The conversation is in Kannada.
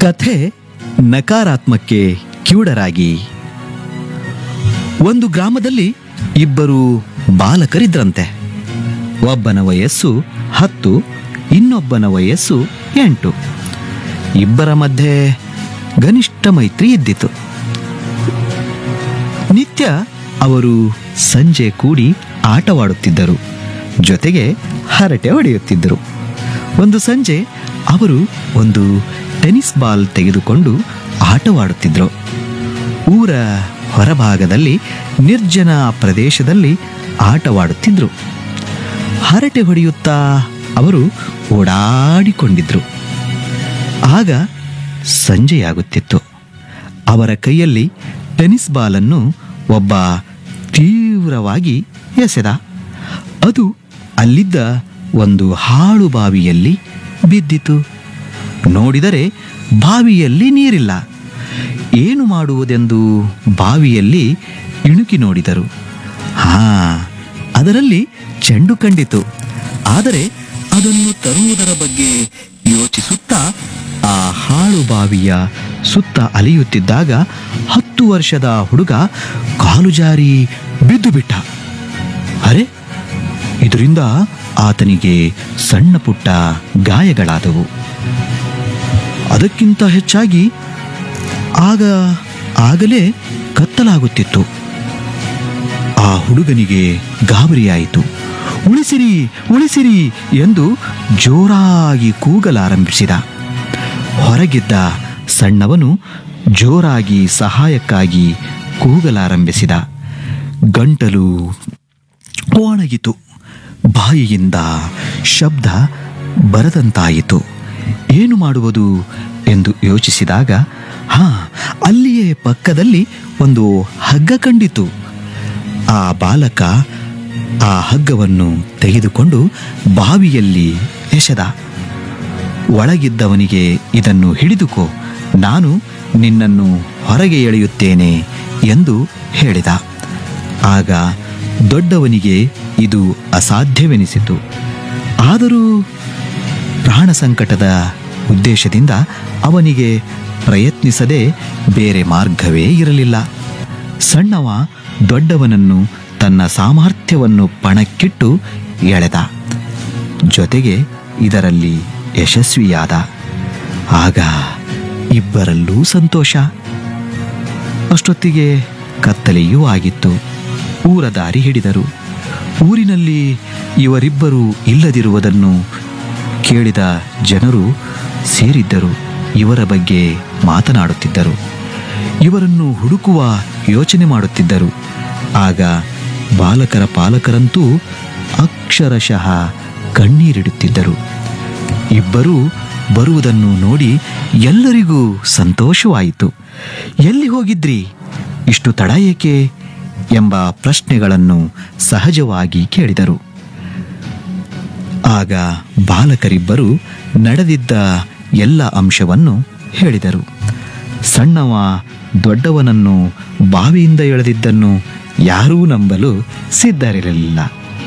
ಕಥೆ ನಕಾರಾತ್ಮಕ್ಕೆ ಕಿವುಡರಾಗಿ ಒಂದು ಗ್ರಾಮದಲ್ಲಿ ಇಬ್ಬರು ಬಾಲಕರಿದ್ರಂತೆ ಒಬ್ಬನ ವಯಸ್ಸು ಹತ್ತು ಇನ್ನೊಬ್ಬನ ವಯಸ್ಸು ಎಂಟು ಇಬ್ಬರ ಮಧ್ಯೆ ಗನಿಷ್ಠ ಮೈತ್ರಿ ಇದ್ದಿತು ನಿತ್ಯ ಅವರು ಸಂಜೆ ಕೂಡಿ ಆಟವಾಡುತ್ತಿದ್ದರು ಜೊತೆಗೆ ಹರಟೆ ಹೊಡೆಯುತ್ತಿದ್ದರು ಒಂದು ಸಂಜೆ ಅವರು ಒಂದು ಟೆನ್ನಿಸ್ ಬಾಲ್ ತೆಗೆದುಕೊಂಡು ಆಟವಾಡುತ್ತಿದ್ದರು ಊರ ಹೊರಭಾಗದಲ್ಲಿ ನಿರ್ಜನ ಪ್ರದೇಶದಲ್ಲಿ ಆಟವಾಡುತ್ತಿದ್ದರು ಹರಟೆ ಹೊಡೆಯುತ್ತಾ ಅವರು ಓಡಾಡಿಕೊಂಡಿದ್ರು ಆಗ ಸಂಜೆಯಾಗುತ್ತಿತ್ತು ಅವರ ಕೈಯಲ್ಲಿ ಟೆನ್ನಿಸ್ ಬಾಲನ್ನು ಒಬ್ಬ ತೀವ್ರವಾಗಿ ಎಸೆದ ಅದು ಅಲ್ಲಿದ್ದ ಒಂದು ಹಾಳು ಬಾವಿಯಲ್ಲಿ ಬಿದ್ದಿತು ನೋಡಿದರೆ ಬಾವಿಯಲ್ಲಿ ನೀರಿಲ್ಲ ಏನು ಮಾಡುವುದೆಂದು ಬಾವಿಯಲ್ಲಿ ಇಣುಕಿ ನೋಡಿದರು ಹಾ ಅದರಲ್ಲಿ ಚೆಂಡು ಕಂಡಿತು ಆದರೆ ಅದನ್ನು ತರುವುದರ ಬಗ್ಗೆ ಯೋಚಿಸುತ್ತಾ ಆ ಹಾಳು ಬಾವಿಯ ಸುತ್ತ ಅಲೆಯುತ್ತಿದ್ದಾಗ ಹತ್ತು ವರ್ಷದ ಹುಡುಗ ಕಾಲು ಜಾರಿ ಬಿದ್ದು ಬಿಟ್ಟ ಅರೆ ಇದರಿಂದ ಆತನಿಗೆ ಸಣ್ಣ ಪುಟ್ಟ ಗಾಯಗಳಾದವು ಅದಕ್ಕಿಂತ ಹೆಚ್ಚಾಗಿ ಆಗ ಆಗಲೇ ಕತ್ತಲಾಗುತ್ತಿತ್ತು ಆ ಹುಡುಗನಿಗೆ ಗಾಬರಿಯಾಯಿತು ಉಳಿಸಿರಿ ಉಳಿಸಿರಿ ಎಂದು ಜೋರಾಗಿ ಕೂಗಲಾರಂಭಿಸಿದ ಹೊರಗಿದ್ದ ಸಣ್ಣವನು ಜೋರಾಗಿ ಸಹಾಯಕ್ಕಾಗಿ ಕೂಗಲಾರಂಭಿಸಿದ ಗಂಟಲು ಒಣಗಿತು ಬಾಯಿಯಿಂದ ಶಬ್ದ ಬರದಂತಾಯಿತು ಏನು ಮಾಡುವುದು ಎಂದು ಯೋಚಿಸಿದಾಗ ಹಾ ಅಲ್ಲಿಯೇ ಪಕ್ಕದಲ್ಲಿ ಒಂದು ಹಗ್ಗ ಕಂಡಿತು ಆ ಬಾಲಕ ಆ ಹಗ್ಗವನ್ನು ತೆಗೆದುಕೊಂಡು ಬಾವಿಯಲ್ಲಿ ಎಸೆದ ಒಳಗಿದ್ದವನಿಗೆ ಇದನ್ನು ಹಿಡಿದುಕೋ ನಾನು ನಿನ್ನನ್ನು ಹೊರಗೆ ಎಳೆಯುತ್ತೇನೆ ಎಂದು ಹೇಳಿದ ಆಗ ದೊಡ್ಡವನಿಗೆ ಇದು ಅಸಾಧ್ಯವೆನಿಸಿತು ಆದರೂ ಪ್ರಾಣ ಸಂಕಟದ ಉದ್ದೇಶದಿಂದ ಅವನಿಗೆ ಪ್ರಯತ್ನಿಸದೆ ಬೇರೆ ಮಾರ್ಗವೇ ಇರಲಿಲ್ಲ ಸಣ್ಣವ ದೊಡ್ಡವನನ್ನು ತನ್ನ ಸಾಮರ್ಥ್ಯವನ್ನು ಪಣಕ್ಕಿಟ್ಟು ಎಳೆದ ಜೊತೆಗೆ ಇದರಲ್ಲಿ ಯಶಸ್ವಿಯಾದ ಆಗ ಇಬ್ಬರಲ್ಲೂ ಸಂತೋಷ ಅಷ್ಟೊತ್ತಿಗೆ ಕತ್ತಲೆಯೂ ಆಗಿತ್ತು ಊರ ದಾರಿ ಹಿಡಿದರು ಊರಿನಲ್ಲಿ ಇವರಿಬ್ಬರು ಇಲ್ಲದಿರುವುದನ್ನು ಕೇಳಿದ ಜನರು ಸೇರಿದ್ದರು ಇವರ ಬಗ್ಗೆ ಮಾತನಾಡುತ್ತಿದ್ದರು ಇವರನ್ನು ಹುಡುಕುವ ಯೋಚನೆ ಮಾಡುತ್ತಿದ್ದರು ಆಗ ಬಾಲಕರ ಪಾಲಕರಂತೂ ಅಕ್ಷರಶಃ ಕಣ್ಣೀರಿಡುತ್ತಿದ್ದರು ಇಬ್ಬರೂ ಬರುವುದನ್ನು ನೋಡಿ ಎಲ್ಲರಿಗೂ ಸಂತೋಷವಾಯಿತು ಎಲ್ಲಿ ಹೋಗಿದ್ರಿ ಇಷ್ಟು ತಡ ಏಕೆ ಎಂಬ ಪ್ರಶ್ನೆಗಳನ್ನು ಸಹಜವಾಗಿ ಕೇಳಿದರು ಆಗ ಬಾಲಕರಿಬ್ಬರು ನಡೆದಿದ್ದ ಎಲ್ಲ ಅಂಶವನ್ನು ಹೇಳಿದರು ಸಣ್ಣವ ದೊಡ್ಡವನನ್ನು ಬಾವಿಯಿಂದ ಎಳೆದಿದ್ದನ್ನು ಯಾರೂ ನಂಬಲು ಸಿದ್ಧರಿರಲಿಲ್ಲ